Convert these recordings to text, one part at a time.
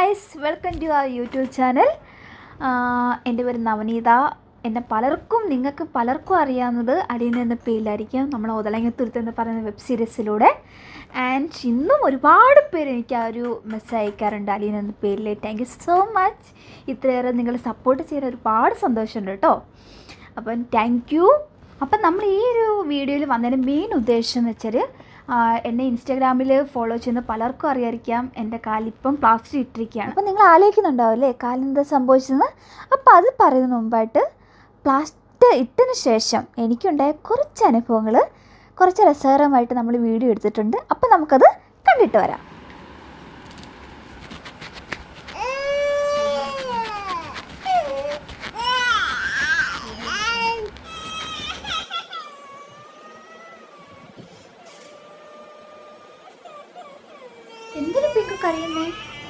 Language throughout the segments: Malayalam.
ഗൈസ് വെൽക്കം ടു ആ യൂട്യൂബ് ചാനൽ എൻ്റെ പേര് നവനീത എന്നെ പലർക്കും നിങ്ങൾക്ക് പലർക്കും അറിയാവുന്നത് അടിയിൽ എന്ന പേരിലായിരിക്കും നമ്മൾ ഒതളങ്ങത്തുരുത്ത് എന്ന് പറയുന്ന വെബ് സീരീസിലൂടെ ആൻഡ് ഇന്നും ഒരുപാട് പേര് എനിക്ക് ആ ഒരു മെസ്സേജ് അയക്കാറുണ്ട് അലീൻ എന്ന പേരിൽ താങ്ക് യു സോ മച്ച് ഇത്രയേറെ നിങ്ങൾ സപ്പോർട്ട് ചെയ്യാൻ ഒരുപാട് സന്തോഷമുണ്ട് കേട്ടോ അപ്പം താങ്ക് യു അപ്പം നമ്മൾ ഈ ഒരു വീഡിയോയിൽ വന്നതിൻ്റെ മെയിൻ ഉദ്ദേശം എന്ന് വെച്ചാൽ എന്നെ ഇൻസ്റ്റാഗ്രാമിൽ ഫോളോ ചെയ്യുന്ന പലർക്കും അറിയായിരിക്കാം എൻ്റെ കാലിപ്പം പ്ലാസ്റ്റർ ഇട്ടിരിക്കുകയാണ് അപ്പോൾ നിങ്ങൾ ആലോചിക്കുന്നുണ്ടാവും അല്ലേ കാലിനെന്താ സംഭവിച്ചതെന്ന് അപ്പോൾ അത് പറയുന്നതിന് മുമ്പായിട്ട് പ്ലാസ്റ്റർ ഇട്ടതിന് ശേഷം എനിക്കുണ്ടായ കുറച്ച് അനുഭവങ്ങൾ കുറച്ച് രസകരമായിട്ട് നമ്മൾ വീഡിയോ എടുത്തിട്ടുണ്ട് അപ്പോൾ നമുക്കത് കണ്ടിട്ട് വരാം എന്തിനു പിങ്കു കരയുന്നേ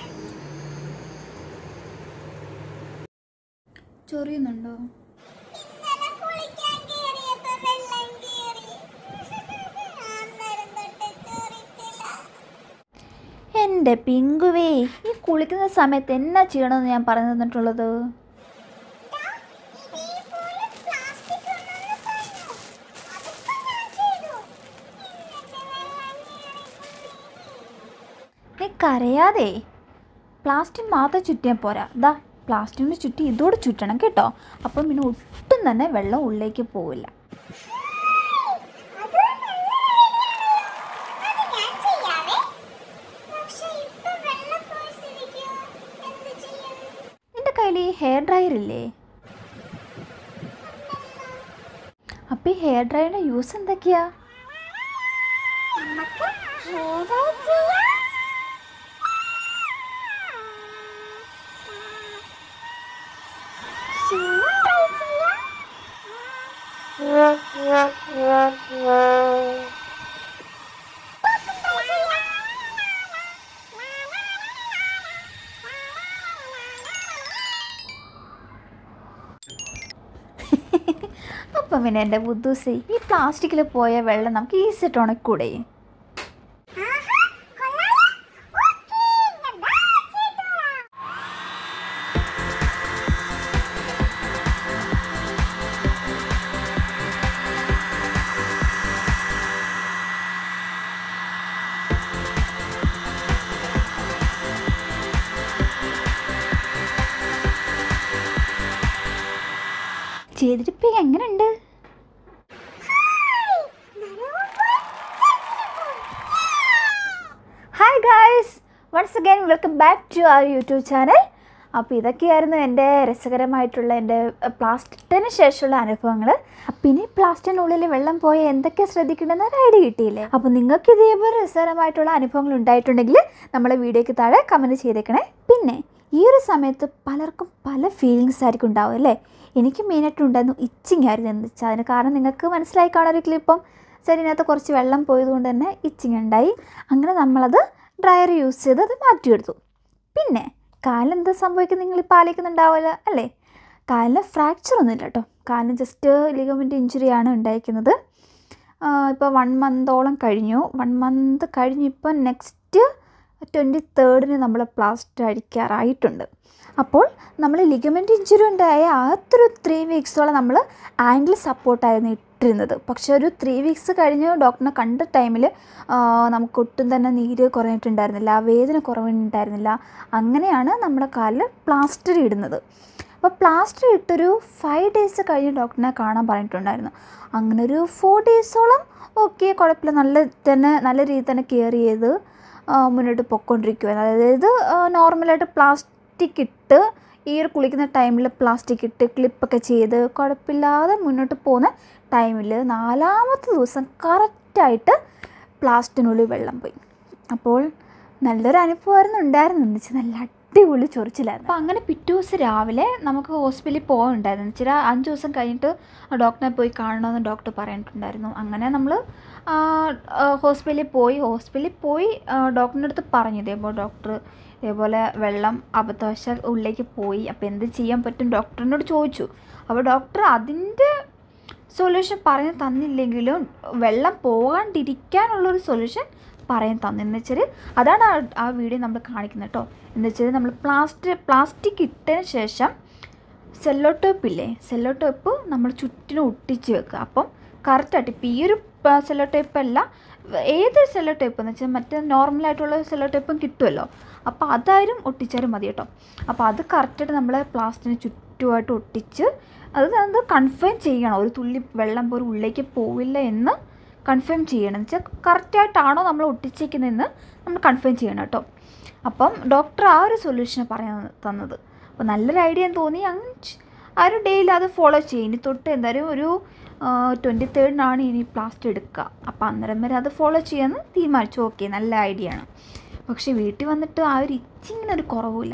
ചൊറിയുന്നുണ്ടോ ഇന്നലെ കുളിക്കാൻ കേറിയപ്പോ വെള്ളം കേറി. അന്നേരം തൊട്ട് ചോറിച്ചില്ല. എൻ്റെ പിങ്കുവേ ഈ കുളിക്കുന്ന സമയത്ത് എന്നാ ചെയ്യണമെന്ന് ഞാൻ പറഞ്ഞു തന്നിട്ടുള്ളത് ദാ, ഇതേപോലെ plastic കൊണ്ടുവന്ന് തന്നു. അതിപ്പോ ഞാൻ ചെയ്തു. എന്നിട്ട് വെള്ളം കേറി. നീ കരയാതെ പ്ലാസ്റ്റിക് മാത്രം ചുറ്റിയാൽ പോരാ ദാ പ്ലാസ്റ്റിക്കിന് ചുറ്റി ഇതോടെ ചുറ്റണം കേട്ടോ അപ്പം പിന്നെ ഒട്ടും തന്നെ വെള്ളം ഉള്ളിലേക്ക് പോവില്ല അത് നല്ല ഐഡിയയാണ്. അത് ഞാൻ ചെയ്യാവേ. പക്ഷേ ഇപ്പൊ വെള്ളം പോയ സ്ഥിതിക്ക് എന്ത് ചെയ്യും? നിൻ്റെ കയ്യിൽ ഈ ഹെയർ ഡ്രയർ ഇല്ലേ അപ്പം ഈ ഹെയർ ഡ്രയറിൻ്റെ യൂസ് എന്തൊക്കെയാ നമുക്ക് hair dye ചെയ്യാം. ഷൂവും dye ചെയ്യാം. തോക്കും dye ചെയ്യാം. അപ്പം പിന്നെ എൻ്റെ ബുദ്ധൂസി ഈ പ്ലാസ്റ്റിക്കിൽ പോയ വെള്ളം നമുക്ക് ഈസി ആയിട്ട് ഉണക്കൂടെ ആഹാ, കൊള്ളാലോ. ഓക്കേ, ഞാൻ dye ചെയ്തിട്ട് വരാം. ചെയ്തിട്ട് ഇപ്പം എങ്ങനെയുണ്ട് ഹായ്, നനവും പോയി, ചർച്ചിലും പോയി. Hi guys once again welcome back to our YouTube channel അപ്പോൾ ഇതൊക്കെയായിരുന്നു എൻ്റെ രസകരമായിട്ടുള്ള എൻ്റെ പ്ലാസ്റ്റിക്കിന് ശേഷമുള്ള അനുഭവങ്ങൾ പിന്നെ ഈ പ്ലാസ്റ്റിനുള്ളിൽ വെള്ളം പോയ എന്തൊക്കെ ശ്രദ്ധിക്കണമെന്ന് ഒരു ഐഡിയ കിട്ടിയില്ലേ അപ്പോൾ നിങ്ങൾക്ക് ഇതേപോലെ രസകരമായിട്ടുള്ള അനുഭവങ്ങൾ ഉണ്ടായിട്ടുണ്ടെങ്കിൽ നമ്മളെ വീഡിയോയ്ക്ക് താഴെ കമൻറ്റ് ചെയ്തേക്കണേ പിന്നെ ഈ ഒരു സമയത്ത് പലർക്കും പല ഫീലിങ്സ് ആയിരിക്കും ഉണ്ടാവും അല്ലേ എനിക്ക് മെയിനായിട്ട് ഉണ്ടായിരുന്നു ഇച്ചിങ് ആയിരുന്നു എന്ന് വെച്ചാൽ അതിന് കാരണം നിങ്ങൾക്ക് മനസ്സിലായി കാണുമായിരിക്കും ഇപ്പം ശരി ഇതിനകത്ത് കുറച്ച് വെള്ളം പോയതുകൊണ്ട് തന്നെ ഇച്ചിങ് ഉണ്ടായി അങ്ങനെ നമ്മളത് ഡ്രയർ യൂസ് ചെയ്ത് അത് മാറ്റിയെടുത്തു പിന്നെ കാലിനെന്താ സംഭവിക്കുന്നത് നിങ്ങൾ ഇപ്പോൾ ആലോചിക്കുന്നുണ്ടാവില്ല അല്ലേ കാലിന് ഫ്രാക്ചർ ഒന്നുമില്ല കേട്ടോ കാലിന് ജസ്റ്റ് ലിഗമെൻ്റ് ഇഞ്ചുറിയാണ് ഉണ്ടായിരിക്കുന്നത് ഇപ്പോൾ വൺ മന്തോളം കഴിഞ്ഞു വൺ മന്ത് കഴിഞ്ഞ് ഇപ്പോൾ നെക്സ്റ്റ് ട്വൻറ്റി തേർഡിന് നമ്മൾ പ്ലാസ്റ്റർ അടിക്കാറായിട്ടുണ്ട് അപ്പോൾ നമ്മൾ ലിഗമെൻ്റ് ഇഞ്ചുറി ഉണ്ടായ ആദ്യത്തെ ത്രീ വീക്സോളം നമ്മൾ ആംഗിൾ സപ്പോർട്ടായിരുന്നു ഇട്ടിരുന്നത് പക്ഷേ ഒരു ത്രീ വീക്സ് കഴിഞ്ഞ് ഡോക്ടറിനെ കണ്ട ടൈമിൽ നമുക്ക് ഒട്ടും തന്നെ നീര് കുറഞ്ഞിട്ടുണ്ടായിരുന്നില്ല വേദന കുറവുണ്ടായിരുന്നില്ല അങ്ങനെയാണ് നമ്മുടെ കാലിൽ പ്ലാസ്റ്റർ ഇടുന്നത് അപ്പോൾ പ്ലാസ്റ്റർ ഇട്ടൊരു ഫൈവ് ഡേയ്സ് കഴിഞ്ഞ് ഡോക്ടറിനെ കാണാൻ പറഞ്ഞിട്ടുണ്ടായിരുന്നു അങ്ങനെ ഒരു ഫോർ ഡേയ്സോളം ഓക്കെ കുഴപ്പമില്ല നല്ല തന്നെ നല്ല രീതിയിൽ തന്നെ കെയർ ചെയ്ത് ആ, മുന്നോട്ട് പൊയ്ക്കൊണ്ടിരിക്കുവായിരുന്നു അതായത് നോർമലായിട്ട് പ്ലാസ്റ്റിക് ഇട്ട് ഈ ഒരു കുളിക്കുന്ന ടൈമിൽ പ്ലാസ്റ്റിക് ഇട്ട് ക്ലിപ്പൊക്കെ ചെയ്ത് കുഴപ്പമില്ലാതെ മുന്നോട്ട് പോകുന്ന ടൈമിൽ നാലാമത്തെ ദിവസം കറക്റ്റായിട്ട് പ്ലാസ്റ്റിനുള്ളിൽ വെള്ളം പോയി അപ്പോൾ നല്ലൊരു അനുഭവമായിരുന്നു ഉണ്ടായിരുന്നു എന്ന് വെച്ചാൽ നല്ല അടിപൊളി ചൊറിച്ചിലായിരുന്നു അപ്പോൾ അങ്ങനെ പിറ്റേ ദിവസം രാവിലെ നമുക്ക് ഹോസ്പിറ്റലിൽ പോകാനുണ്ടായിരുന്നു വെച്ചാൽ അഞ്ച് ദിവസം കഴിഞ്ഞിട്ട് ഡോക്ടറെ പോയി കാണണമെന്ന് ഡോക്ടർ പറഞ്ഞിട്ടുണ്ടായിരുന്നു അങ്ങനെ നമ്മൾ ഹോസ്പിറ്റലിൽ പോയി ഹോസ്പിറ്റലിൽ പോയി ഡോക്ടറിൻ്റെ അടുത്ത് പറഞ്ഞു ഇതേപോലെ ഡോക്ടർ ഇതേപോലെ വെള്ളം അബദ്ധവശാൽ ഉള്ളിലേക്ക് പോയി അപ്പോൾ എന്ത് ചെയ്യാൻ പറ്റും ഡോക്ടറിനോട് ചോദിച്ചു അപ്പോൾ ഡോക്ടർ അതിൻ്റെ സൊല്യൂഷൻ പറഞ്ഞു തന്നില്ലെങ്കിലും വെള്ളം പോകാണ്ടിരിക്കാനുള്ളൊരു സൊല്യൂഷൻ പറയാൻ തന്നു എന്ന് വെച്ചാൽ അതാണ് ആ ആ വീഡിയോ നമ്മൾ കാണിക്കുന്നത് കേട്ടോ എന്ന് വെച്ചാൽ നമ്മൾ പ്ലാസ്റ്റിക് പ്ലാസ്റ്റിക് ഇട്ടതിന് ശേഷം സെല്ലോ ടേപ്പ് ഇല്ലേ സെല്ലോ ടേപ്പ് നമ്മൾ ചുറ്റിനും ഒട്ടിച്ച് വെക്കുക അപ്പം കറക്റ്റായിട്ട് ഇപ്പം ഈ ഒരു സെല്ലോ ടേപ്പ് അല്ല ഏതൊരു സെല്ലോ ടേപ്പ് എന്ന് വെച്ചാൽ മറ്റേ നോർമലായിട്ടുള്ള സെല്ലോ ടേപ്പും കിട്ടുമല്ലോ അപ്പോൾ അതായാലും ഒട്ടിച്ചാലും മതി കേട്ടോ അപ്പോൾ അത് കറക്റ്റായിട്ട് നമ്മൾ പ്ലാസ്റ്റിന് ചുറ്റുമായിട്ട് ഒട്ടിച്ച് അത് അത് കൺഫേം ചെയ്യണം ഒരു തുള്ളി വെള്ളം പോലും ഉള്ളിലേക്ക് പോവില്ല എന്ന് കൺഫേം ചെയ്യണം എന്ന് വെച്ചാൽ കറക്റ്റായിട്ടാണോ നമ്മൾ ഒട്ടിച്ചേക്കുന്നതെന്ന് നമ്മൾ കൺഫേം ചെയ്യണം കേട്ടോ അപ്പം ഡോക്ടർ ആ ഒരു സൊല്യൂഷൻ പറയാൻ തന്നത് അപ്പോൾ നല്ലൊരു ഐഡിയ എന്ന് തോന്നി അങ്ങ് ച്- ആ ഒരു ഡേയിൽ അത് ഫോളോ ചെയ്യും ഇനി തൊട്ട് എന്തായാലും ഒരു ട്വൻറ്റി തേർഡിനാണ് ഇനി പ്ലാസ്റ്റ് എടുക്കുക അപ്പോൾ അന്നേരം വരെ അത് ഫോളോ ചെയ്യാമെന്ന് തീരുമാനിച്ചു ഓക്കെ നല്ല ഐഡിയ ആണ് പക്ഷേ വീട്ടിൽ വന്നിട്ട് ആ ഒരു ഇച്ചിങ്ങനെ ഒരു കുറവില്ല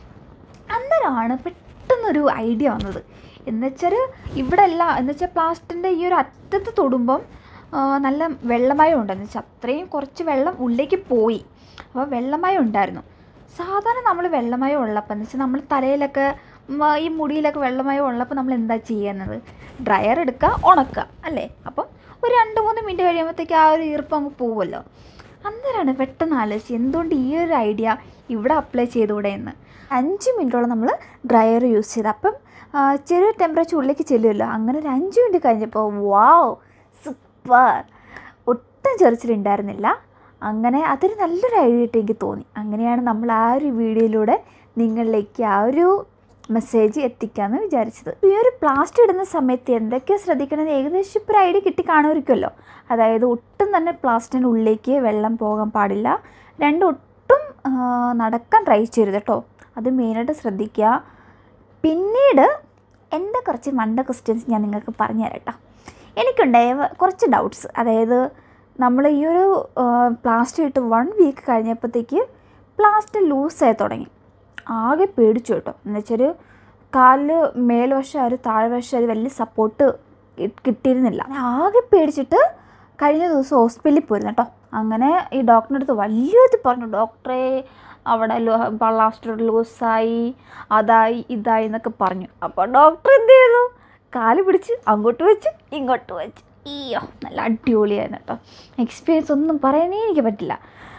അന്നേരമാണ് പെട്ടെന്നൊരു ഐഡിയ വന്നത് എന്നുവെച്ചാൽ ഇവിടെ അല്ല എന്നുവെച്ചാൽ പ്ലാസ്റ്റിൻ്റെ ഈ ഒരു അറ്റത്ത് തൊടുമ്പം ആ, നല്ല വെള്ളമയം ഉണ്ട് എന്ന് വെച്ചാൽ അത്രയും കുറച്ച് വെള്ളം ഉള്ളിലേക്ക് പോയി അപ്പോൾ വെള്ളമയം ഉണ്ടായിരുന്നു സാധാരണ നമ്മൾ വെള്ളമയം ഉള്ളപ്പോൾ എന്ന് വെച്ചാൽ നമ്മൾ തലയിലൊക്കെ ഉം, ഈ മുടിയിലൊക്കെ വെള്ളമയം ഉള്ളപ്പോൾ നമ്മൾ എന്താ ചെയ്യുന്നത് ഡ്രയർ എടുക്കുക ഉണക്കുക അല്ലേ അപ്പം ഒരു രണ്ട് മൂന്ന് മിനിറ്റ് കഴിയുമ്പോഴത്തേക്ക് ആ ഒരു ഈർപ്പം അങ്ങ് പോവുമല്ലോ അന്നേരമാണ് പെട്ടെന്ന് ആലോചിച്ച് എന്തുകൊണ്ട് ഈ ഒരു ഐഡിയ ഇവിടെ അപ്ലൈ ചെയ്തുകൂടെ എന്ന് അഞ്ച് മിനിറ്റോളം നമ്മൾ ഡ്രയർ യൂസ് ചെയ്ത് അപ്പം ആ, ചെറിയ ടെമ്പറേച്ചർ ഉള്ളിലേക്ക് ചെല്ലുമല്ലോ അങ്ങനെ ഒരു അഞ്ച് മിനിറ്റ് കഴിഞ്ഞപ്പോൾ വാവ് സൂപ്പർ ഒട്ടും ചെറിച്ചിലുണ്ടായിരുന്നില്ല അങ്ങനെ അതൊരു നല്ലൊരു ഐഡിയ ആയിട്ട് എനിക്ക് തോന്നി അങ്ങനെയാണ് നമ്മൾ ആ ഒരു വീഡിയോയിലൂടെ നിങ്ങളിലേക്ക് ആ ഒരു മെസ്സേജ് എത്തിക്കാമെന്ന് വിചാരിച്ചത് ഈ ഒരു പ്ലാസ്റ്റിക് ഇടുന്ന സമയത്ത് എന്തൊക്കെയാണ് ശ്രദ്ധിക്കണമെന്ന് ഏകദേശം ഇപ്പോൾ ഒരു ഐഡിയ കിട്ടി കാണുമായിരിക്കുമല്ലോ അതായത് ഒട്ടും തന്നെ പ്ലാസ്റ്റിൻ്റെ ഉള്ളിലേക്ക് വെള്ളം പോകാൻ പാടില്ല രണ്ട് ഒട്ടും ആ, നടക്കാൻ ട്രൈ ചെയ്യരുത് കേട്ടോ അത് മെയിനായിട്ട് ശ്രദ്ധിക്കുക പിന്നീട് എൻ്റെ കുറച്ച് മണ്ട ക്വസ്റ്റ്യൻസ് ഞാൻ നിങ്ങൾക്ക് പറഞ്ഞു തരാം കേട്ടോ എനിക്കുണ്ടായ വ- കുറച്ച് ഡൗട്ട്സ് അതായത് നമ്മൾ ഈ ഒരു പ്ലാസ്റ്റിക് ഇട്ട് വൺ വീക്ക് കഴിഞ്ഞപ്പോഴത്തേക്ക് പ്ലാസ്റ്റ് ലൂസായി തുടങ്ങി ആകെ പേടിച്ചു കേട്ടോ എന്നുവെച്ചൊരു കാലിൽ മേൽവശം ഒരു താഴ്വശം ഒരു വലിയ സപ്പോർട്ട് കിട്ടിയിരുന്നില്ല ആകെ പേടിച്ചിട്ട് കഴിഞ്ഞ ദിവസം ഹോസ്പിറ്റലിൽ പോയിരുന്നു കേട്ടോ അങ്ങനെ ഈ ഡോക്ടറിൻ്റെ അടുത്ത് വലിയത് പറഞ്ഞു ഡോക്ടറെ അവിടെ പ്ലാസ്റ്റർ ലൂസായി അതായി ഇതായി എന്നൊക്കെ പറഞ്ഞു അപ്പോൾ ഡോക്ടർ എന്ത് ചെയ്തു കാല് പിടിച്ച് അങ്ങോട്ട് വെച്ച് ഇങ്ങോട്ട് വെച്ച് അയ്യോ നല്ല അടിപൊളിയായിരുന്നു കേട്ടോ എക്സ്പീരിയൻസ് ഒന്നും പറയാനേ എനിക്ക് പറ്റില്ല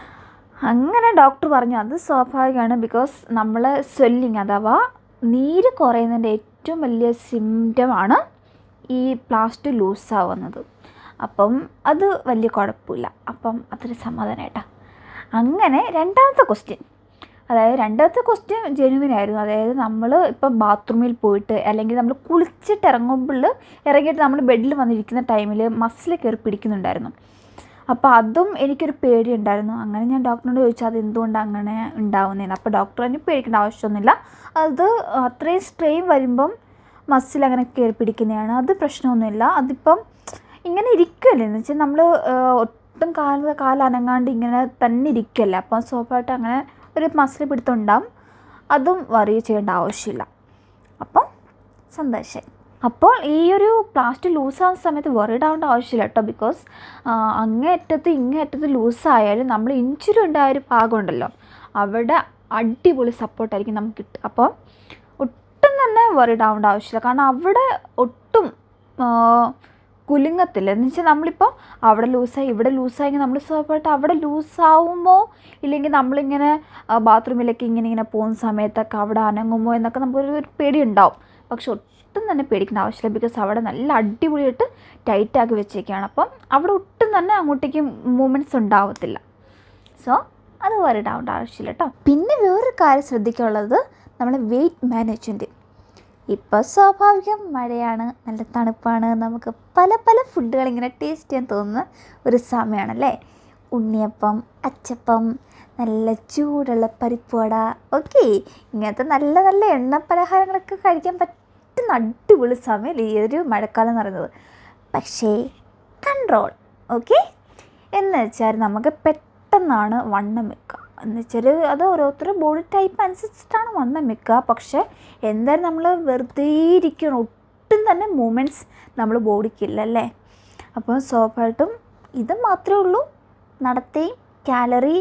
അങ്ങനെ ഡോക്ടർ പറഞ്ഞു അത് സ്വാഭാവികമാണ് ബിക്കോസ് നമ്മൾ സ്വെല്ലിങ് അഥവാ നീര് കുറയുന്നതിൻ്റെ ഏറ്റവും വലിയ സിംറ്റമാണ് ഈ പ്ലാസ്റ്റ് ലൂസാവുന്നത് അപ്പം അത് വലിയ കുഴപ്പമില്ല അപ്പം അതൊരു സമാധാനം കേട്ടോ അങ്ങനെ രണ്ടാമത്തെ ക്വസ്റ്റ്യൻ അതായത് രണ്ടാമത്തെ ക്വസ്റ്റ്യൻ ജെനുവിൻ ആയിരുന്നു അതായത് നമ്മൾ ഇപ്പം ബാത്റൂമിൽ പോയിട്ട് അല്ലെങ്കിൽ നമ്മൾ കുളിച്ചിട്ട് ഇറങ്ങുമ്പോൾ ഇറങ്ങിയിട്ട് നമ്മൾ ബെഡിൽ വന്നിരിക്കുന്ന ടൈമിൽ മസിൽ കയറി പിടിക്കുന്നുണ്ടായിരുന്നു അപ്പോൾ അതും എനിക്കൊരു പേടി ഉണ്ടായിരുന്നു അങ്ങനെ ഞാൻ ഡോക്ടറിനോട് ചോദിച്ചു അത് എന്തുകൊണ്ടാണ് അങ്ങനെ ഉണ്ടാവുന്നതെന്ന് അപ്പോൾ ഡോക്ടർ പറഞ്ഞു പേടിക്കേണ്ട ആവശ്യമൊന്നുമില്ല അത് അത്രയും സ്ട്രെയിൻ വരുമ്പം മസിൽ അങ്ങനെ കയറി പിടിക്കുന്നതാണ് അത് പ്രശ്നമൊന്നുമില്ല അതിപ്പം ഇങ്ങനെ ഇരിക്കുമല്ലേ എന്ന് വെച്ചാൽ നമ്മൾ ഒട്ടും കാല കാലനങ്ങാണ്ട് ഇങ്ങനെ തന്നെ ഇരിക്കുമല്ലേ അപ്പം സ്വാഭാവികമായിട്ട് അങ്ങനെ ഒരു മസിൽ പിടുത്തം ഉണ്ടാവും അതും വറി ചെയ്യേണ്ട ആവശ്യമില്ല അപ്പം സന്തോഷമായി അപ്പോൾ ഈ ഒരു പ്ലാസ്റ്റ് ലൂസാകുന്ന സമയത്ത് വറിഡ് ആവേണ്ട ആവശ്യമില്ല കേട്ടോ ബിക്കോസ് അങ്ങേ അറ്റത്ത് ഇങ്ങേ അറ്റത്ത് ലൂസായാലും നമ്മൾ ഇഞ്ചുറി ഉണ്ടായ ഒരു ഭാഗമുണ്ടല്ലോ അവിടെ അടിപൊളി സപ്പോർട്ടായിരിക്കും നമുക്ക് കിട്ടുക അപ്പോൾ ഒട്ടും തന്നെ വറിഡ് ആവേണ്ട ആവശ്യമില്ല കാരണം അവിടെ ഒട്ടും ആ, കുലുങ്ങത്തില്ല എന്ന് വെച്ചാൽ നമ്മളിപ്പോൾ അവിടെ ലൂസായി ഇവിടെ ലൂസായെങ്കിൽ നമ്മൾ സ്വാഭാവികമായിട്ട് അവിടെ ലൂസാവുമോ ഇല്ലെങ്കിൽ നമ്മളിങ്ങനെ ആ, ബാത്റൂമിലേക്ക് ഇങ്ങനെ ഇങ്ങനെ പോകുന്ന സമയത്തൊക്കെ അവിടെ അനങ്ങുമോ എന്നൊക്കെ നമുക്കൊരു ഒരു പേടി ഉണ്ടാവും പക്ഷെ ഒട്ടും തന്നെ പേടിക്കേണ്ട ആവശ്യമില്ല ബിക്കോസ് അവിടെ നല്ല അടിപൊളിയായിട്ട് ടൈറ്റാക്കി വെച്ചേക്കാണ് അപ്പം അവിടെ ഒട്ടും തന്നെ അങ്ങോട്ടേക്ക് മൂവ്മെൻറ്റ്സ് ഉണ്ടാവത്തില്ല സോ അത് വറിഡ് ആവേണ്ട ആവശ്യമില്ല കേട്ടോ പിന്നെ വേറൊരു കാര്യം ശ്രദ്ധിക്കാനുള്ളത് നമ്മുടെ വെയിറ്റ് മാനേജ്മെൻറ്റ് ഇപ്പോൾ സ്വാഭാവികം മഴയാണ് നല്ല തണുപ്പാണ് നമുക്ക് പല പല ഫുഡുകൾ ഇങ്ങനെ ടേസ്റ്റ് ചെയ്യാൻ തോന്നുന്ന ഒരു സമയമാണല്ലേ ഉണ്ണിയപ്പം അച്ചപ്പം നല്ല ചൂടുള്ള പരിപ്പുവട ഓക്കെ ഇങ്ങനത്തെ നല്ല നല്ല എണ്ണ പലഹാരങ്ങളൊക്കെ കഴിക്കാൻ പറ്റുന്ന അടിപൊളി സമയം ഈ ഒരു മഴക്കാലം എന്ന് പറയുന്നത് പക്ഷേ കൺട്രോൾ ഓക്കെ എന്ന് വെച്ചാൽ നമുക്ക് പെട്ടെന്നാണ് വണ്ണം വെക്കുക എന്ന് വെച്ചാൽ അത് ഓരോരുത്തരുടെ ബോഡി ടൈപ്പ് അനുസരിച്ചിട്ടാണ് വണ്ണം വെക്കുക പക്ഷേ എന്തായാലും നമ്മൾ വെറുതെ ഇരിക്കണം ഒട്ടും തന്നെ മൂമെൻറ്റ്സ് നമ്മൾ ബോഡിക്കില്ല അല്ലേ അപ്പോൾ സ്വാഭാവികമായിട്ടും ഇത് മാത്രമേ ഉള്ളൂ നടത്തേയും കാലറി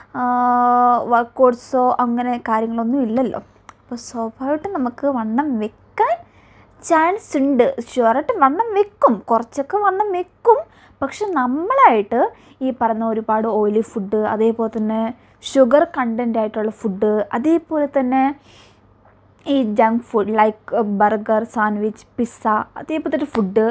വർക്കൗട്ട്സോ അങ്ങനെ കാര്യങ്ങളൊന്നും ഇല്ലല്ലോ അപ്പോൾ സ്വാഭാവികമായിട്ടും നമുക്ക് വണ്ണം വെക്കാൻ ചാൻസ് ഉണ്ട് ഷുവറായിട്ട് വണ്ണം വെക്കും കുറച്ചൊക്കെ വണ്ണം വെക്കും പക്ഷെ നമ്മളായിട്ട് ഈ പറഞ്ഞ ഒരുപാട് ഓയിലി ഫുഡ് അതേപോലെ തന്നെ ഷുഗർ കണ്ടൻ്റ് ആയിട്ടുള്ള ഫുഡ് അതേപോലെ തന്നെ ഈ junk food like burger sandwich pizza അതേപോലത്തെ ഫുഡ്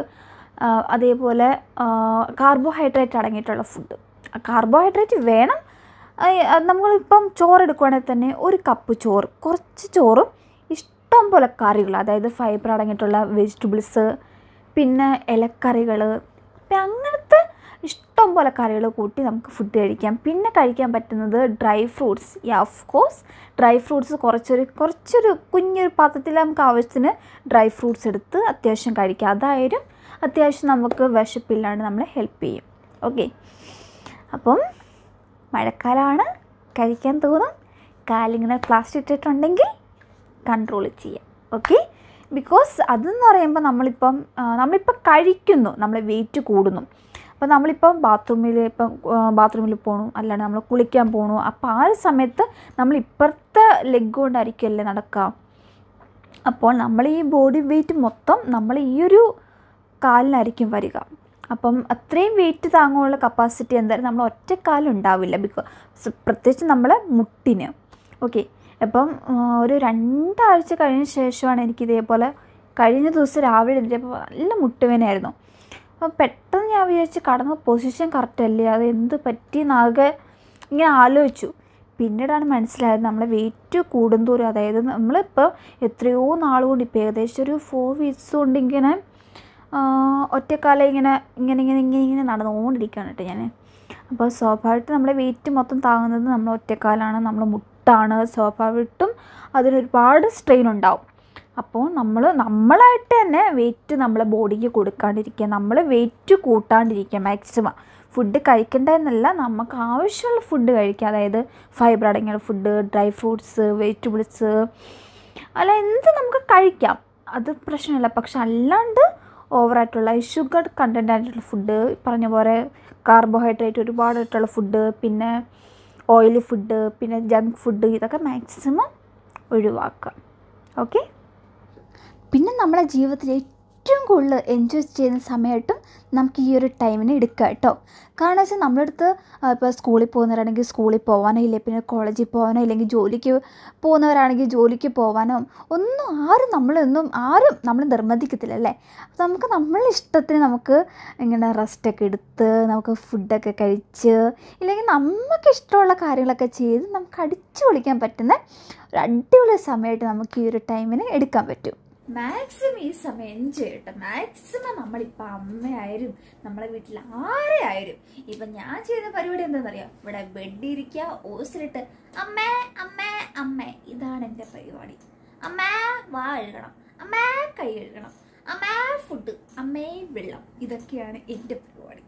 അതേപോലെ കാർബോഹൈഡ്രേറ്റ് അടങ്ങിയിട്ടുള്ള ഫുഡ് കാർബോഹൈഡ്രേറ്റ് വേണം ആ, അത് നമ്മളിപ്പം ചോറ് എടുക്കുവാണെങ്കിൽ തന്നെ ഒരു കപ്പ് ചോറ് കുറച്ച് ചോറും ഇഷ്ടം പോലെ കറികൾ അതായത് ഫൈബർ അടങ്ങിയിട്ടുള്ള വെജിറ്റബിൾസ് പിന്നെ ഇലക്കറികൾ പിന്നെ അങ്ങനത്തെ ഇഷ്ടം പോലെ കറികൾ കൂട്ടി നമുക്ക് ഫുഡ് കഴിക്കാം പിന്നെ കഴിക്കാൻ പറ്റുന്നത് dry fruits yeah of course dry fruits കുറച്ചൊരു കുറച്ചൊരു കുഞ്ഞൊരു പാത്രത്തിൽ നമുക്ക് ആവശ്യത്തിന് ഡ്രൈ ഫ്രൂട്ട്സ് എടുത്ത് അത്യാവശ്യം കഴിക്കാം അതായാലും അത്യാവശ്യം നമുക്ക് വിശപ്പില്ലാണ്ട് നമ്മളെ ഹെൽപ്പ് ചെയ്യും ഓക്കെ അപ്പം മഴക്കാലമാണ് കഴിക്കാൻ തോന്നും കാലിങ്ങനെ പ്ലാസ്റ്റിക് ഇട്ടിട്ടുണ്ടെങ്കിൽ കൺട്രോൾ ചെയ്യാം ഓക്കെ ബിക്കോസ് അതെന്ന് പറയുമ്പോൾ നമ്മളിപ്പം ആ, നമ്മളിപ്പം കഴിക്കുന്നു നമ്മൾ വെയിറ്റ് കൂടുന്നു അപ്പോൾ നമ്മളിപ്പം ബാത്റൂമിൽ ഇപ്പം ബാത്റൂമിൽ പോകണു അല്ലാണ്ട് നമ്മൾ കുളിക്കാൻ പോകണു അപ്പോൾ ആ ഒരു സമയത്ത് നമ്മൾ ഇപ്പുറത്തെ ലെഗ് കൊണ്ടായിരിക്കുമല്ലേ നടക്കുക അപ്പോൾ നമ്മൾ ഈ ബോഡി വെയിറ്റ് മൊത്തം നമ്മൾ ഈ ഒരു കാലിനായിരിക്കും വരിക അപ്പം അത്രയും വെയിറ്റ് താങ്ങാനുള്ള കപ്പാസിറ്റി എന്തായാലും നമ്മൾ ഒറ്റക്കാലം ഉണ്ടാവില്ല ബിക്കോസ് പ്രത്യേകിച്ച് നമ്മളെ മുട്ടിന് ഓക്കെ അപ്പം ആ, ഒരു രണ്ടാഴ്ച കഴിഞ്ഞ ശേഷമാണ് എനിക്ക് ഇതേപോലെ കഴിഞ്ഞ ദിവസം രാവിലെ എഴുന്നേറ്റപ്പോൾ നല്ല മുട്ടുവേനായിരുന്നു അപ്പം പെട്ടെന്ന് ഞാൻ വിചാരിച്ച് കടന്ന പൊസിഷൻ കറക്റ്റ് അല്ലേ അത് എന്ത് പറ്റിയെന്നാകെ ഇങ്ങനെ ആലോചിച്ചു പിന്നീടാണ് മനസ്സിലായത് നമ്മളെ വെയിറ്റ് കൂടുന്തോറും അതായത് നമ്മളിപ്പോൾ എത്രയോ നാൾ കൊണ്ട് ഇപ്പോൾ ഏകദേശം ഒരു ഫോർ വീക്സ് കൊണ്ട് ഇങ്ങനെ ആ, ഒറ്റക്കാലം ഇങ്ങനെ ഇങ്ങനെ ഇങ്ങനെ ഇങ്ങനെ ഇങ്ങനെ നടന്നുകൊണ്ടിരിക്കുകയാണ് കേട്ടോ ഞാൻ അപ്പോൾ സ്വാഭാവികമായിട്ട് നമ്മുടെ വെയിറ്റ് മൊത്തം താങ്ങുന്നത് നമ്മൾ ഒറ്റക്കാലാണ് നമ്മൾ മുട്ടാണ് സ്വാഭാവികമായിട്ടും അതിനൊരുപാട് സ്ട്രെയിൻ ഉണ്ടാവും അപ്പോൾ നമ്മൾ നമ്മളായിട്ട് തന്നെ വെയിറ്റ് നമ്മളെ ബോഡിക്ക് കൊടുക്കാണ്ടിരിക്കുക നമ്മൾ വെയിറ്റ് കൂട്ടാണ്ടിരിക്കുക മാക്സിമം ഫുഡ് കഴിക്കേണ്ടതെന്നല്ല നമുക്ക് ആവശ്യമുള്ള ഫുഡ് കഴിക്കുക അതായത് ഫൈബർ അടങ്ങിയ ഫുഡ് ഡ്രൈ ഫ്രൂട്ട്സ് വെജിറ്റബിൾസ് അല്ല എന്ത് നമുക്ക് കഴിക്കാം അത് പ്രശ്നമില്ല പക്ഷെ അല്ലാണ്ട് ഓവറായിട്ടുള്ള ഈ ഷുഗർ കണ്ടൻ്റ് ആയിട്ടുള്ള ഫുഡ് പറഞ്ഞ പോലെ കാർബോഹൈഡ്രേറ്റ് ഒരുപാടായിട്ടുള്ള ഫുഡ് പിന്നെ ഓയിലി ഫുഡ് പിന്നെ ജങ്ക് ഫുഡ് ഇതൊക്കെ മാക്സിമം ഒഴിവാക്കുക ഓക്കെ പിന്നെ നമ്മുടെ ജീവിതത്തിൽ ഏറ്റവും കൂടുതൽ എൻജോയ് ചെയ്യുന്ന സമയമായിട്ടും നമുക്ക് ഈ ഒരു ടൈമിന് എടുക്കാം കേട്ടോ കാരണം വെച്ചാൽ നമ്മുടെ അടുത്ത് ഇപ്പോൾ സ്കൂളിൽ പോകുന്നവരാണെങ്കിൽ സ്കൂളിൽ പോകാനോ ഇല്ലേ പിന്നെ കോളേജിൽ പോകാനോ ഇല്ലെങ്കിൽ ജോലിക്ക് പോകുന്നവരാണെങ്കിൽ ജോലിക്ക് പോകാനോ ഒന്നും ആരും നമ്മളൊന്നും ആരും നമ്മൾ നിർബന്ധിക്കത്തില്ല അല്ലേ അപ്പോൾ നമുക്ക് നമ്മളെ ഇഷ്ടത്തിന് നമുക്ക് ഇങ്ങനെ റെസ്റ്റൊക്കെ എടുത്ത് നമുക്ക് ഫുഡൊക്കെ കഴിച്ച് ഇല്ലെങ്കിൽ നമുക്ക് ഇഷ്ടമുള്ള കാര്യങ്ങളൊക്കെ ചെയ്ത് നമുക്ക് അടിച്ചു പൊളിക്കാൻ പറ്റുന്ന ഒരു അടിപൊളി സമയമായിട്ട് നമുക്ക് ഈ ഒരു ടൈമിന് എടുക്കാൻ പറ്റും മാക്സിമം ഈ സമയം എൻജോയ് ചെയ്യട്ടെ മാക്സിമം നമ്മളിപ്പോൾ അമ്മയായാലും നമ്മളെ വീട്ടിൽ ആരെയായാലും ഇപ്പം ഞാൻ ചെയ്ത പരിപാടി എന്താണെന്നറിയാം ഇവിടെ ബെഡ് ഇരിക്കുക ഓസിലിട്ട് അമ്മേ അമ്മേ അമ്മേ ഇതാണ് എൻ്റെ പരിപാടി അമ്മേ വാ കഴുകണം അമ്മേ കൈ കഴുകണം അമ്മേ ഫുഡ് അമ്മേ വെള്ളം ഇതൊക്കെയാണ് എൻ്റെ പരിപാടി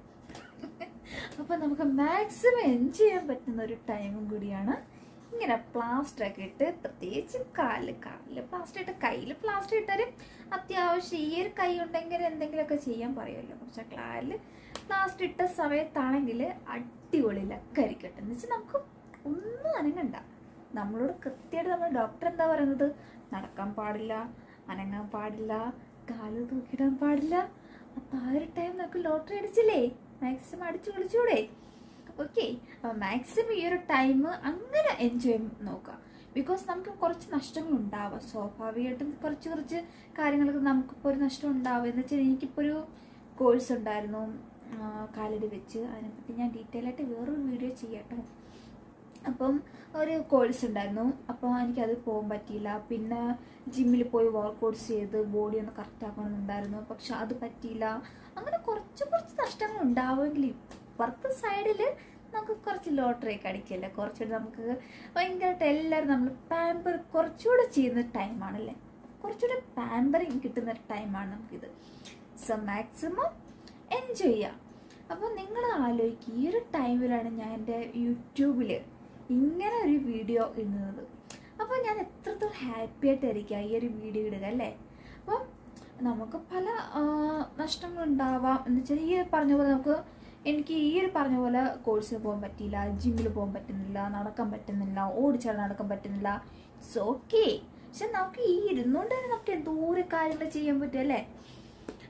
അപ്പം നമുക്ക് മാക്സിമം എൻജോയ് ചെയ്യാൻ പറ്റുന്ന ഒരു ടൈമും കൂടിയാണ് ഇങ്ങനെ പ്ലാസ്റ്റർ ഒക്കെ ഇട്ട് പ്രത്യേകിച്ച് കാലിൽ കാലിൽ പ്ലാസ്റ്റർ ഇട്ട് കയ്യിൽ പ്ലാസ്റ്റർ ഇട്ടാലും അത്യാവശ്യം ഈ ഒരു കൈ ഉണ്ടെങ്കിൽ എന്തെങ്കിലുമൊക്കെ ചെയ്യാൻ പറയുമല്ലോ പക്ഷെ കാലിൽ പ്ലാസ്റ്റർ ഇട്ട സമയത്താണെങ്കിൽ അടിപൊളി ലക്കരിക്കട്ടെ എന്ന് വെച്ചാൽ നമുക്ക് ഒന്നും അനങ്ങണ്ട നമ്മളോട് കൃത്യമായിട്ട് നമ്മൾ ഡോക്ടർ എന്താ പറയുന്നത് നടക്കാൻ പാടില്ല അനങ്ങാൻ പാടില്ല കാല് തൂക്കിയിടാൻ പാടില്ല അപ്പം ആ ഒരു ടൈം നമുക്ക് ലോട്ടറി അടിച്ചില്ലേ മാക്സിമം അടിച്ചു വിളിച്ചൂടെ ഓക്കെ മാക്സിമം ഈ ഒരു ടൈം അങ്ങനെ എൻജോയ് നോക്കുക ബിക്കോസ് നമുക്ക് കുറച്ച് നഷ്ടങ്ങൾ ഉണ്ടാവാം സ്വാഭാവികമായിട്ടും കുറച്ച് കുറച്ച് കാര്യങ്ങൾക്ക് നമുക്കിപ്പോൾ ഒരു നഷ്ടം ഉണ്ടാവും എന്ന് വെച്ചാൽ എനിക്കിപ്പോൾ ഒരു കോഴ്സ് ഉണ്ടായിരുന്നു ആ, കാലടി വെച്ച് അതിനെപ്പറ്റി ഞാൻ ഡീറ്റെയിൽ ആയിട്ട് വേറൊരു വീഡിയോ ചെയ്യാട്ടോ അപ്പം ഒരു കോഴ്സ് ഉണ്ടായിരുന്നു അപ്പോൾ എനിക്കത് പോകാൻ പറ്റിയില്ല പിന്നെ ജിമ്മിൽ പോയി വർക്കൗട്ട്സ് ചെയ്ത് ബോഡി ഒന്ന് കറക്റ്റ് ആക്കണമെന്നുണ്ടായിരുന്നു പക്ഷെ അത് പറ്റിയില്ല അങ്ങനെ കുറച്ച് കുറച്ച് നഷ്ടങ്ങൾ ഉണ്ടാവുമെങ്കിൽ ഇപ്പുറത്തെ സൈഡിൽ നമുക്ക് കുറച്ച് ലോട്ടറി ഒക്കെ അടിക്കല്ലേ കുറച്ചുകൂടി നമുക്ക് ഭയങ്കരമായിട്ട് എല്ലാവരും നമ്മൾ പാമ്പർ കുറച്ചുകൂടെ ചെയ്യുന്ന ടൈമാണല്ലേ കുറച്ചുകൂടെ പാമ്പറിങ് കിട്ടുന്ന ഒരു ടൈമാണ് നമുക്കിത് സോ മാക്സിമം എൻജോയ് ചെയ്യാം അപ്പോൾ നിങ്ങൾ ആലോചിക്കുക ഈ ഒരു ടൈമിലാണ് ഞാൻ എൻ്റെ യൂട്യൂബിൽ ഇങ്ങനെ ഒരു വീഡിയോ ഇടുന്നത് അപ്പോൾ ഞാൻ എത്രത്തോളം ഹാപ്പി ആയിട്ടായിരിക്കാം ഈ ഒരു വീഡിയോ ഇടുക അല്ലേ അപ്പം നമുക്ക് പല ആ, നഷ്ടങ്ങളുണ്ടാവാം എന്ന് വെച്ചാൽ ഈ പറഞ്ഞ പോലെ നമുക്ക് എനിക്ക് ഈ ഒരു പറഞ്ഞ പോലെ കോഴ്സിന് പോകാൻ പറ്റിയില്ല ജിമ്മിൽ പോകാൻ പറ്റുന്നില്ല നടക്കാൻ പറ്റുന്നില്ല ഓടിച്ചാൽ നടക്കാൻ പറ്റുന്നില്ല ഇറ്റ്സ് ഓക്കെ പക്ഷെ നമുക്ക് ഈ ഇരുന്നുകൊണ്ട് തന്നെ നമുക്ക് എന്തോരം കാര്യങ്ങൾ ചെയ്യാൻ പറ്റും അല്ലേ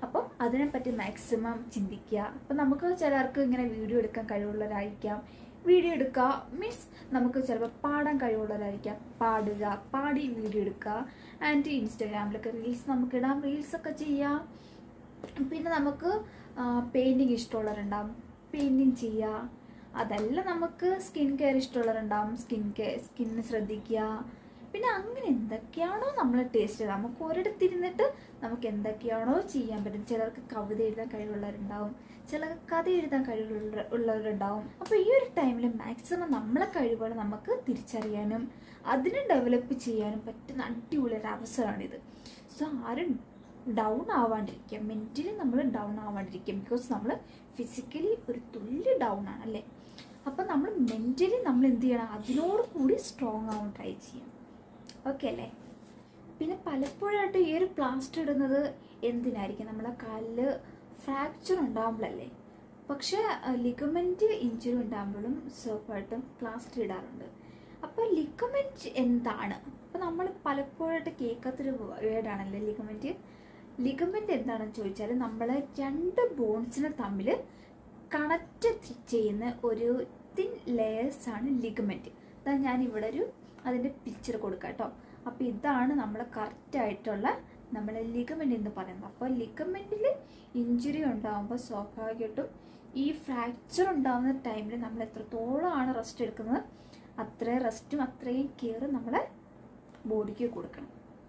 അപ്പം അതിനെപ്പറ്റി മാക്സിമം ചിന്തിക്കുക അപ്പം നമുക്ക് ചിലർക്ക് ഇങ്ങനെ വീഡിയോ എടുക്കാൻ കഴിവുള്ളവരായിരിക്കാം വീഡിയോ എടുക്കുക മീൻസ് നമുക്ക് ചിലപ്പോൾ പാടാൻ കഴിവുള്ളവരായിരിക്കാം പാടുക പാടി വീഡിയോ എടുക്കുക ആൻഡ് ഇൻസ്റ്റാഗ്രാമിലൊക്കെ റീൽസ് നമുക്ക് ഇടാം റീൽസൊക്കെ ചെയ്യാം പിന്നെ നമുക്ക് പെയിൻറ്റിങ് ഇഷ്ടമുള്ളവരുണ്ടാവും പെയിൻറ്റിങ് ചെയ്യുക അതല്ല നമുക്ക് സ്കിൻ കെയർ ഇഷ്ടമുള്ളവരുണ്ടാവും സ്കിൻ കെയർ സ്കിന്ന് ശ്രദ്ധിക്കുക പിന്നെ അങ്ങനെ എന്തൊക്കെയാണോ നമ്മൾ ടേസ്റ്റ് ചെയ്തത് നമുക്ക് ഒരിടത്തിരുന്നിട്ട് നമുക്ക് എന്തൊക്കെയാണോ ചെയ്യാൻ പറ്റും ചിലർക്ക് കവിത എഴുതാൻ കഴിവുള്ളവരുണ്ടാവും ചിലർക്ക് കഥ എഴുതാൻ കഴിവുള്ള ഉള്ളവരുണ്ടാവും അപ്പോൾ ഈ ഒരു ടൈമിൽ മാക്സിമം നമ്മളെ കഴിവുകൾ നമുക്ക് തിരിച്ചറിയാനും അതിനെ ഡെവലപ്പ് ചെയ്യാനും പറ്റുന്ന അടിപൊളി ഒരു അവസരമാണിത് സോ ആരും ഡൗൺ ആവാണ്ടിരിക്കുക മെൻ്റലി നമ്മൾ ഡൗൺ ആവാണ്ടിരിക്കുക ബിക്കോസ് നമ്മൾ ഫിസിക്കലി ഒരു തുല്യ ഡൗൺ ആണ് അല്ലേ അപ്പം നമ്മൾ മെൻ്റലി നമ്മൾ എന്ത് ചെയ്യണം അതിനോട് കൂടി സ്ട്രോങ് ആവാൻ ട്രൈ ചെയ്യാം ഓക്കെ അല്ലേ പിന്നെ പലപ്പോഴായിട്ട് ഈ ഒരു പ്ലാസ്റ്റർ ഇടുന്നത് എന്തിനായിരിക്കും നമ്മളെ കാലിൽ ഫ്രാക്ചർ ഉണ്ടാകുമ്പോഴല്ലേ പക്ഷേ ലിഗമെൻറ്റ് ഇഞ്ചുറി ഉണ്ടാകുമ്പോഴും സ്വാഭാവികമായിട്ടും പ്ലാസ്റ്റർ ഇടാറുണ്ട് അപ്പോൾ ലിഗമെൻറ്റ് എന്താണ് അപ്പോൾ നമ്മൾ പലപ്പോഴായിട്ട് കേൾക്കാത്തൊരു വേർഡാണല്ലേ ലിഗമെൻറ്റ് ലിഗമെൻറ്റ് എന്താണെന്ന് ചോദിച്ചാൽ നമ്മളെ രണ്ട് ബോൺസിനെ തമ്മിൽ കണക്റ്റ് ചെയ്യുന്ന ഒരു തിൻ ലെയേഴ്സ് ആണ് ലിഗമെൻറ്റ് അതാ ഞാൻ ഇവിടെ ഒരു അതിൻ്റെ പിക്ചർ കൊടുക്കാം കേട്ടോ അപ്പോൾ ഇതാണ് നമ്മൾ കറക്റ്റായിട്ടുള്ള നമ്മളെ ലിഗമെൻ്റ് എന്ന് പറയുന്നത് അപ്പോൾ ലിഗമെൻറ്റിൽ ഇഞ്ചുറി ഉണ്ടാകുമ്പോൾ സ്വാഭാവികമായിട്ടും ഈ ഫ്രാക്ചർ ഉണ്ടാകുന്ന ടൈമിൽ നമ്മൾ എത്രത്തോളമാണ് റെസ്റ്റ് എടുക്കുന്നത് അത്രയും റെസ്റ്റും അത്രയും കെയറും നമ്മളെ ബോഡിക്ക് കൊടുക്കണം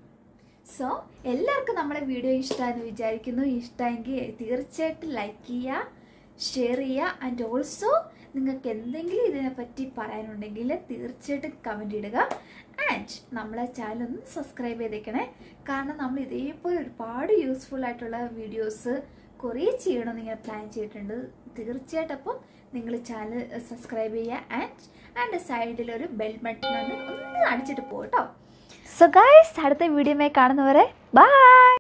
സോ എല്ലാവർക്കും നമ്മളെ വീഡിയോ ഇഷ്ടമാണെന്ന് വിചാരിക്കുന്നു ഇഷ്ടമെങ്കിൽ തീർച്ചയായിട്ടും ലൈക്ക് ചെയ്യുക ഷെയർ ചെയ്യുക ആൻഡ് ഓൾസോ നിങ്ങൾക്ക് എന്തെങ്കിലും ഇതിനെപ്പറ്റി പറയാനുണ്ടെങ്കിൽ തീർച്ചയായിട്ടും കമൻ്റ് ഇടുക ആൻഡ് നമ്മളെ ചാനൽ ഒന്ന് സബ്സ്ക്രൈബ് ചെയ്തേക്കണേ കാരണം നമ്മൾ ഇതേപോലെ ഒരുപാട് യൂസ്ഫുൾ ആയിട്ടുള്ള വീഡിയോസ് കുറേ ചെയ്യണമെന്ന് ഇങ്ങനെ പ്ലാൻ ചെയ്തിട്ടുണ്ട് തീർച്ചയായിട്ടും അപ്പം നിങ്ങൾ ചാനൽ സബ്സ്ക്രൈബ് ചെയ്യുക ആൻഡ് ആൻഡ് സൈഡിലൊരു ബെൽ ബട്ടൺ ഒന്ന് ഒന്ന് അടിച്ചിട്ട് പോകട്ടോ സോ ഗായ്സ് അടുത്ത വീഡിയോമായി കാണുന്നവരെ ബൈ